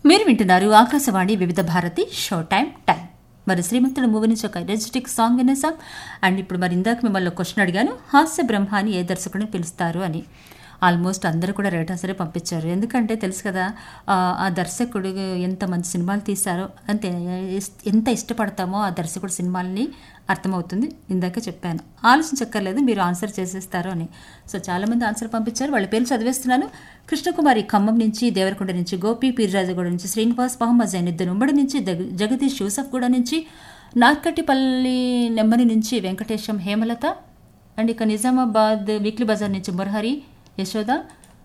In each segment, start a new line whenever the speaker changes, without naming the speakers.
మీరు వింటున్నారు ఆకాశవాణి వివిధ భారతి షో టైం టైం మరి శ్రీమంతుడు మూవీ నుంచి ఒక ఎనర్జెటిక్ సాంగ్ వినేసాం అండ్ ఇప్పుడు మరి ఇందాక మిమ్మల్ని క్వశ్చన్ అడిగాను హాస్య బ్రహ్మ అని ఏ దర్శకుడిని పిలుస్తారు అని ఆల్మోస్ట్ అందరూ కూడా రేట్ ఆన్సరే పంపించారు ఎందుకంటే తెలుసు కదా ఆ, ఆ దర్శకుడు ఎంత మంచి సినిమాలు తీశారో అంతే ఇస్- ఎంత ఇష్టపడతామో ఆ దర్శకుడు సినిమాలని అర్థమవుతుంది ఇందాకే చెప్పాను ఆలోచించక్కర్లేదు మీరు ఆన్సర్ చేసేస్తారు అని సో చాలామంది ఆన్సర్ పంపించారు వాళ్ళ పేర్లు చదివేస్తున్నాను కృష్ణకుమారి ఖమ్మం నుంచి దేవరకొండ నుంచి గోపి పీర్రాజగూడ నుంచి శ్రీనివాస్ మహమ్మద్ జైనుద్దీన్ ఉమ్మడి నుంచి జగ- జగదీష్ యూసఫ్గూడ నుంచి నార్కటిపల్లి నెమ్మరి నుంచి వెంకటేశం హేమలత అండ్ ఇక నిజామాబాద్ వీక్లీ బజార్ నుంచి మురహరి యశోద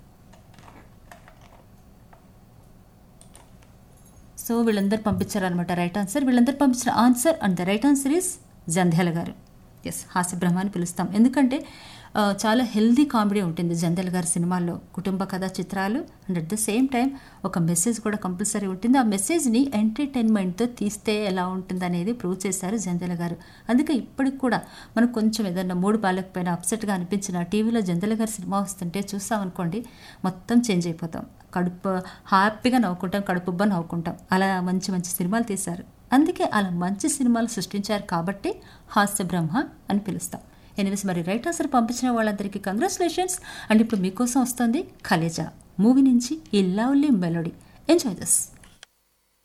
సో వీళ్ళందరూ పంపించారనమాట రైట్ ఆన్సర్ వీళ్ళందరూ పంపించిన answer and the right answer is Jandhyala garu yes హాస్య బ్రహ్మ అని పిలుస్తాం ఎందుకంటే ఆ, చాలా హెల్దీ కామెడీ ఉంటుంది జంధ్యాల గారి సినిమాల్లో కుటుంబ కథా చిత్రాలు and at the same time ఒక మెసేజ్ కూడా కంపల్సరీ ఉంటుంది ఆ మెసేజ్ని ఎంటర్టైన్మెంట్తో తీస్తే ఎలా ఉంటుంది అనేది ప్రూవ్ చేశారు జంధ్యాల గారు అందుకే ఇప్పటికి కూడా మనకు కొంచెం ఏదన్నా మూడు బాలేకపోయినా అప్సెట్గా అనిపించిన టీవీలో జంధ్యాల గారి సినిమా వస్తుంటే చూసామనుకోండి మొత్తం చేంజ్ అయిపోతాం కడుపు హ్యాపీగా నవ్వుకుంటాం కడుపుబ్బ నవ్వుకుంటాం అలా మంచి మంచి సినిమాలు తీశారు అందుకే అలా మంచి సినిమాలు సృష్టించారు కాబట్టి హాస్య బ్రహ్మ అని పిలుస్తాం ఎనిమిస్ మరి రైట్ ఆన్సర్ పంపించిన వాళ్ళందరికీ కంగ్రాచులేషన్స్ అండ్ ఇప్పుడు మీకోసం వస్తుంది కలేజా మూవీ నుంచి ఈ లవ్లీ మెలోడీ ఎంజాయ్ దిస్